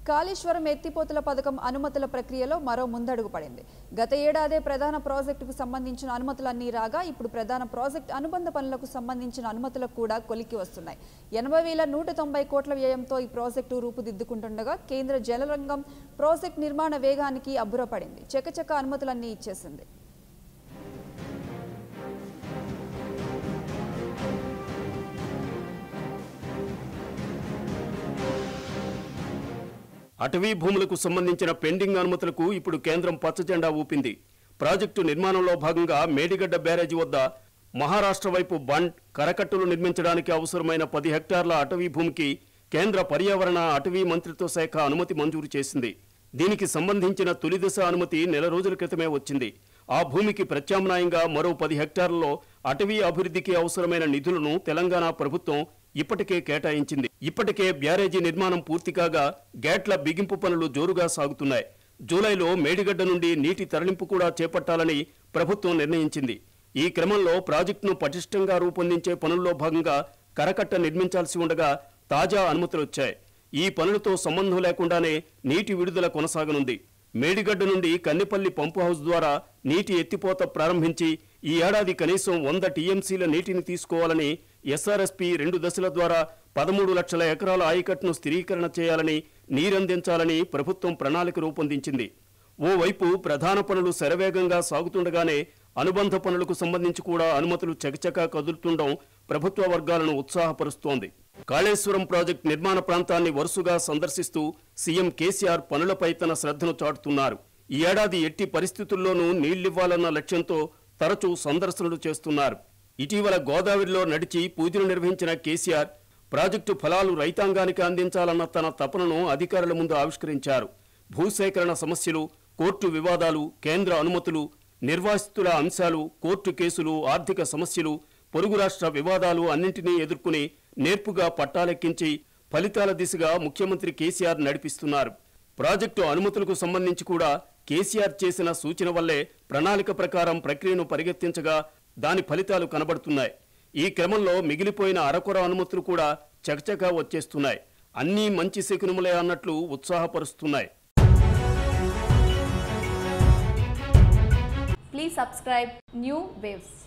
కాళేశ్వరం ఎత్తిపోతుల పథకం అనుమతుల ప్రక్రియలో మరో ముందడుగు పడింది గత ఏడాదే ప్రధాన ప్రాజెక్టుకు సంబంధించిన అనుమతులన్నీ రాగా ఇప్పుడు ప్రధాన ప్రాజెక్ట్ అనుబంధ పనులకు సంబంధించిన అనుమతులకు కూడా కొలిక్కి వస్తున్నాయి ఎనభై వేల నూట తొంభై కోట్ల వ్యయంతో ఈ ప్రాజెక్టు రూపుదిద్దుకుంటుండగా కేంద్ర జలరంగం ప్రాజెక్ట్ నిర్మాణ వేగానికి అబ్బురపడింది చకచక అనుమతులన్నీ ఇచ్చేసింది అటవీ భూములకు సంబంధించిన పెండింగ్ అనుమతులకు ఇప్పుడు కేంద్రం పచ్చజెండా ఊపింది ప్రాజెక్టు నిర్మాణంలో భాగంగా మేడిగడ్డ బ్యారేజీ వద్ద మహారాష్ట్ర వైపు బండ్ కరకట్టులు నిర్మించడానికి అవసరమైన పది హెక్టార్ల అటవీ భూమికి కేంద్ర పర్యావరణ అటవీ మంత్రిత్వ శాఖ అనుమతి మంజూరు చేసింది దీనికి సంబంధించిన తొలి దశ అనుమతి నెల రోజుల క్రితమే వచ్చింది ఆ భూమికి ప్రత్యామ్నాయంగా మరో పది హెక్టార్లలో అటవీ అభివృద్ధికి అవసరమైన నిధులను తెలంగాణ ప్రభుత్వం ఇప్పటికే కేటాయించింది ఇప్పటికే బ్యారేజీ నిర్మాణం పూర్తి కాగా గేట్ల బిగింపు పనులు జోరుగా సాగుతున్నాయి జూలైలో మేడిగడ్డ నుండి నీటి తరలింపు కూడా చేపట్టాలని ప్రభుత్వం నిర్ణయించింది ఈ క్రమంలో ప్రాజెక్టును పటిష్టంగా రూపొందించే పనుల్లో భాగంగా కరకట్ట నిర్మించాల్సి ఉండగా తాజా అనుమతులొచ్చాయి ఈ పనులతో సంబంధం లేకుండానే నీటి విడుదల కొనసాగనుంది మేడిగడ్డ నుండి కన్నెపల్లి పంపు హౌస్ ద్వారా నీటి ఎత్తిపోత ప్రారంభించి ఈ ఏడాది కనీసం వంద టీఎంసీల నీటిని తీసుకోవాలని ఎస్ఆర్ఎస్పీ రెండు దశల ద్వారా పదమూడు లక్షల ఎకరాల ఆయకట్టును స్థిరీకరణ చేయాలని నీరందించాలని ప్రభుత్వం ప్రణాళిక రూపొందించింది ఓవైపు ప్రధాన పనులు శరవేగంగా సాగుతుండగానే అనుబంధ పనులకు సంబంధించి కూడా అనుమతులు చకచకా కదులుతుండడం ప్రభుత్వ వర్గాలను ఉత్సాహపరుస్తోంది కాళేశ్వరం ప్రాజెక్టు నిర్మాణ ప్రాంతాన్ని వరుసగా సందర్శిస్తూ సీఎం కేసీఆర్ పనులపై తన శ్రద్ధను చాటుతున్నారు ఈ ఏడాది ఎట్టి పరిస్థితుల్లోనూ నీళ్లివ్వాలన్న లక్ష్యంతో తరచూ సందర్శనలు చేస్తున్నారు ఇటీవల గోదావరిలో నడిచి పూజలు నిర్వహించిన కేసీఆర్ ప్రాజెక్టు ఫలాలు రైతాంగానికి అందించాలన్న తన తపనను అధికారుల ముందు ఆవిష్కరించారు భూసేకరణ సమస్యలు కోర్టు వివాదాలు కేంద్ర అనుమతులు నిర్వాసితుల అంశాలు కోర్టు కేసులు ఆర్థిక సమస్యలు పొరుగు రాష్ట్ర వివాదాలు అన్నింటినీ ఎదుర్కొని నేర్పుగా పట్టాలెక్కించి ఫలితాల దిశగా ముఖ్యమంత్రి కేసీఆర్ నడిపిస్తున్నారు ప్రాజెక్టు అనుమతులకు సంబంధించి కూడా కేసీఆర్ చేసిన సూచన వల్లే ప్రణాళిక ప్రకారం ప్రక్రియను పరిగెత్తించగా దాని ఫలితాలు కనబడుతున్నాయి ఈ క్రమంలో మిగిలిపోయిన అరకొర అనుమతులు కూడా చకచకా వచ్చేస్తున్నాయి అన్నీ మంచి శకునములే అన్నట్లు ఉత్సాహపరుస్తున్నాయి Please subscribe New Waves.